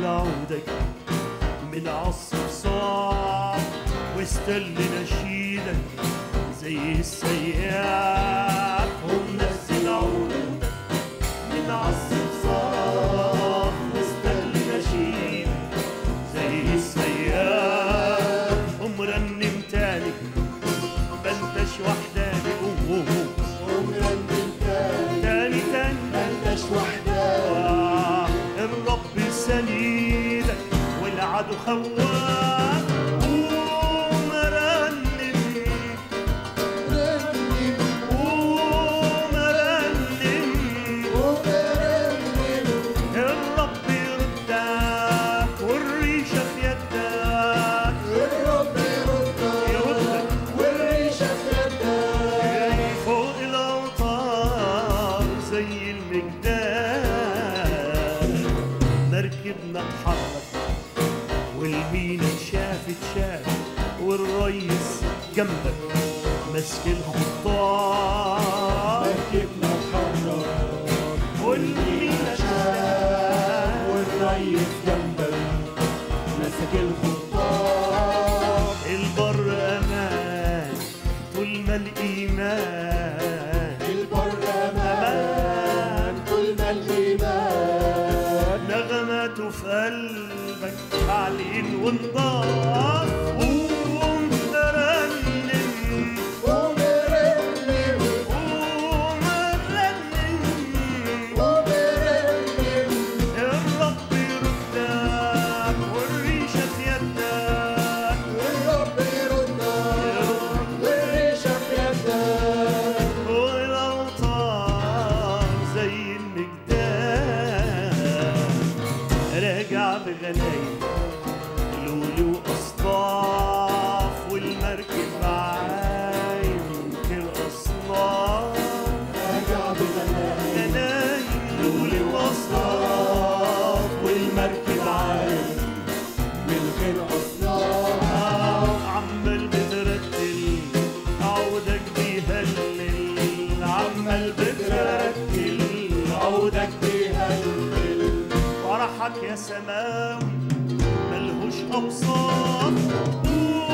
عودك من عصر صعب واستل نشيدك زي السياف ومنزل عودك من عصر صعب واستل نشيدك زي السياف ومرنم تاني ما انتش وحداني أوه ومرنم تاني تاني تاني ما انتش وحداني آه، الرب سنيدك والعدو خواك قوم رنم رنم قوم رنم ومرنم الرب يردك والريشة في يدك الرب يردك يردك والريشة في يدك جاي فوق الأوتار زي المجدال مركبنا اتحرك والمينا شافت شافت والريس جنبك ماسك الخطار مركبنا اتحرك والمينا شافت والريس جنبك ماسك الخطاب البر أمان طول ما الإيمان البر امان طول ما الايمان نغماته في قلبك عالين ونضاف قوم رنم ومرنم قوم رنم ومرنم الرب يردك والريشة في يدك الرب يردك والريشة في يدك والأوطان زي المجدال راجع بغنايم لولو أصطاف والمركب عايم كالأصناف راجع بغنايم غنايم لولو أصطاف والمركب عايم من غير أصنام عمال بترتل عودك بيهلل عمال بترتل عودك بيهلل فرحك يا سماوي ملهوش اوصاف